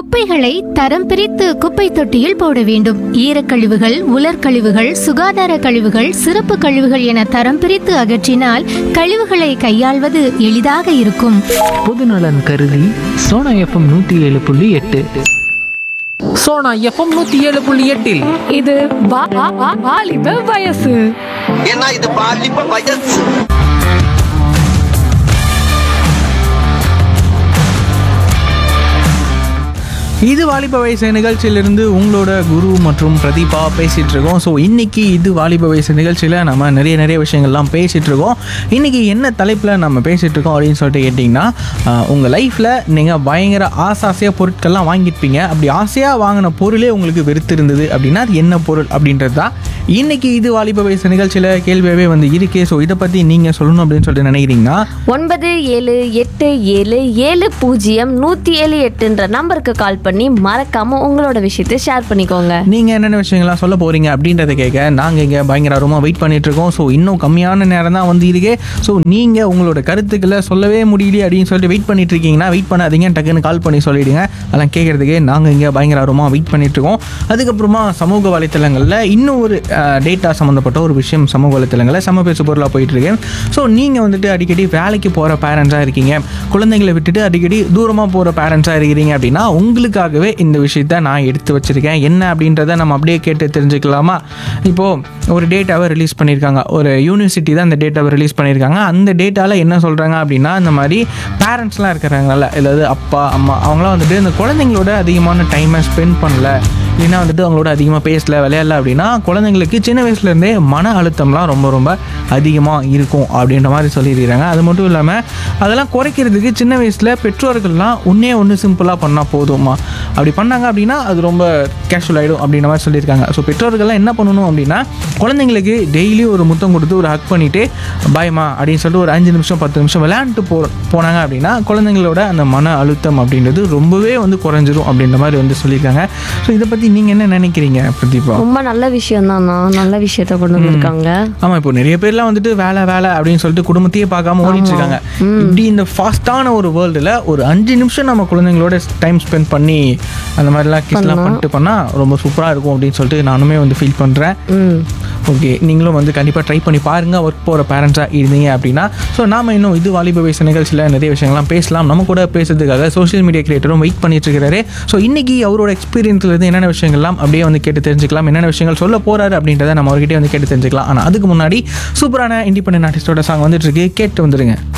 குப்பைகளை தரம் பிரித்து குப்பை தொட்டியில் போட வேண்டும் ஈரக்கழிவுகள் உலர்கழிவுகள் சுகாதார கழிவுகள் சிறப்பு கழிவுகள் என தரம் பிரித்து அகற்றினால் கழிவுகளை கையாள்வது எளிதாக இருக்கும் பொதுநலன் கருதி சோனா எஃப்எம் நூற்றி ஏழு புள்ளி எட்டு சோனா எஃப்எம் நூற்றி ஏழு புள்ளி எட்டில் இது வா- வா- வா- வாலிப வயசு ஏன்னா இது பாலிப்ப வயசு இது வாலிப வயசு நிகழ்ச்சியிலிருந்து உங்களோட குரு மற்றும் பிரதீபா பேசிகிட்டு இருக்கோம் ஸோ இன்னைக்கு இது வாலிப வயசு நிகழ்ச்சியில் நம்ம நிறைய நிறைய விஷயங்கள்லாம் பேசிகிட்டு இருக்கோம் இன்னைக்கு என்ன தலைப்பில் நம்ம பேசிகிட்டு இருக்கோம் அப்படின்னு சொல்லிட்டு கேட்டிங்கன்னா உங்கள் லைஃப்பில் நீங்கள் பயங்கர ஆசாசையாக பொருட்கள்லாம் வாங்கியிருப்பீங்க அப்படி ஆசையாக வாங்கின பொருளே உங்களுக்கு வெறுத்து இருந்தது அப்படின்னா அது என்ன பொருள் அப்படின்றது தான் இன்னைக்கு இது வாலிப வயசு நிகழ்ச்சியில் கேள்வியாகவே வந்து இருக்கே ஸோ இதை பற்றி நீங்கள் சொல்லணும் அப்படின்னு சொல்லிட்டு நினைக்கிறீங்கன்னா ஒன்பது ஏழு எட்டு ஏழு ஏழு பூஜ்ஜியம் நூற்றி ஏழு எட்டுன்ற நம்பருக்கு கால் பண்ணி மறக்காம உங்களோட விஷயத்தை ஷேர் பண்ணிக்கோங்க நீங்கள் என்னென்ன விஷயங்கள்லாம் சொல்ல போகிறீங்க அப்படின்றத கேட்க நாங்கள் இங்கே பயங்கர ஆர்வமாக வெயிட் பண்ணிட்டு இருக்கோம் ஸோ இன்னும் கம்மியான நேரம் தான் வந்து இருக்கே ஸோ நீங்கள் உங்களோட கருத்துக்களை சொல்லவே முடியல அப்படின்னு சொல்லிட்டு வெயிட் பண்ணிட்டு இருக்கீங்கன்னா வெயிட் பண்ணாதீங்க டக்குன்னு கால் பண்ணி சொல்லிடுங்க அதெல்லாம் கேட்குறதுக்கு நாங்கள் இங்கே பயங்கர ஆர்வமாக வெயிட் பண்ணிட்டு இருக்கோம் அதுக்கப்புறமா சமூக வலைத்தளங்களில் இன்னும் ஒரு டேட்டா சம்மந்தப்பட்ட ஒரு விஷயம் சமூக வலைத்தளங்களில் சம பேசு பொருளாக போயிட்டு இருக்கு ஸோ நீங்கள் வந்துட்டு அடிக்கடி வேலைக்கு போகிற பேரண்ட்ஸாக இருக்கீங்க குழந்தைங்களை விட்டுட்டு அடிக்கடி தூரமாக போகிற பேரண்ட்ஸாக இருக்கிறீங்க அப்படின்னா உங்களுக்காகவே இந்த விஷயத்த நான் எடுத்து வச்சிருக்கேன் என்ன அப்படின்றத நம்ம அப்படியே கேட்டு தெரிஞ்சுக்கலாமா இப்போது ஒரு டேட்டாவை ரிலீஸ் பண்ணியிருக்காங்க ஒரு யூனிவர்சிட்டி தான் அந்த டேட்டாவை ரிலீஸ் பண்ணியிருக்காங்க அந்த டேட்டாவில் என்ன சொல்கிறாங்க அப்படின்னா இந்த மாதிரி பேரண்ட்ஸ்லாம் இருக்கிறாங்கல்ல அதாவது அப்பா அம்மா அவங்களாம் வந்துட்டு இந்த குழந்தைங்களோட அதிகமான டைமை ஸ்பெண்ட் பண்ணல இல்லைன்னா வந்துட்டு அவங்களோட அதிகமாக பேசல விளையாடல அப்படின்னா குழந்தைங்களுக்கு சின்ன வயசுலேருந்தே மன அழுத்தம்லாம் ரொம்ப ரொம்ப அதிகமாக இருக்கும் அப்படின்ற மாதிரி சொல்லியிருக்கிறாங்க அது மட்டும் இல்லாமல் அதெல்லாம் குறைக்கிறதுக்கு சின்ன வயசில் பெற்றோர்கள்லாம் ஒன்றே ஒன்று சிம்பிளாக பண்ணால் போதுமா அப்படி பண்ணாங்க அப்படின்னா அது ரொம்ப கேஷுவல் ஆகிடும் அப்படின்ற மாதிரி சொல்லியிருக்காங்க ஸோ பெற்றோர்கள்லாம் என்ன பண்ணணும் அப்படின்னா குழந்தைங்களுக்கு டெய்லி ஒரு முத்தம் கொடுத்து ஒரு ஹக் பண்ணிவிட்டு பயமா அப்படின்னு சொல்லிட்டு ஒரு அஞ்சு நிமிஷம் பத்து நிமிஷம் விளையாண்டுட்டு போ போனாங்க அப்படின்னா குழந்தைங்களோட அந்த மன அழுத்தம் அப்படின்றது ரொம்பவே வந்து குறைஞ்சிரும் அப்படின்ற மாதிரி வந்து சொல்லியிருக்காங்க ஸோ இதை பற்றி நீங்கள் என்ன நினைக்கிறீங்க பிரதீபா ரொம்ப நல்ல விஷயம் தானா நல்ல விஷயத்த கொண்டு வந்திருக்காங்க ஆமா இப்போ நிறைய பேர்லாம் வந்துட்டு வேலை வேலை அப்படின்னு சொல்லிட்டு குடும்பத்தையே பார்க்காம ஓடிட்டு இருக்காங்க இப்படி இந்த ஃபாஸ்டான ஒரு வேர்ல்டுல ஒரு அஞ்சு நிமிஷம் நம்ம குழந்தைங்களோட டைம் ஸ்பெண்ட் பண்ணி அந்த மாதிரிலாம் கிஸ்லாம் பண்ணிட்டு பண்ணா ரொம்ப சூப்பரா இருக்கும் அப்படின்னு சொல்லிட்டு நானுமே வந்து ஃபீல் பண்றேன் ம் ஓகே நீங்களும் வந்து கண்டிப்பாக ட்ரை பண்ணி பாருங்க ஒர்க் போகிற பேரண்ட்ஸாக இருந்தீங்க அப்படின்னா ஸோ நாம இன்னும் இது வாலிப வயசு நிகழ்ச்சியில் நிறைய விஷயங்கள்லாம் பேசலாம் நம்ம கூட பேசுறதுக்காக சோஷியல் மீடியா கிரியேட்டரும் வெயிட் பண்ணிட்டு இருக்கிறாரு ஸோ இன்னைக்கு அவரோட எக்ஸ்பீரியன்ஸ்ல இருந்து என்னென்ன விஷயங்கள்லாம் அப்படியே வந்து கேட்டு தெரிஞ்சுக்கலாம் என்னென்ன விஷயங்கள் சொல்ல போறாரு அப்படின்றத நம்ம அவர்கிட்டயே வந்து கேட்டு தெரிஞ்சுக்கலாம் ஆனால் அதுக்கு முன்னாடி சூப்பரான இண்டிபெண்டன்ட் ஆர்டிஸ்டோட சாங் வந்துட்டு இருக்கு கேட்டு வந்துருங்க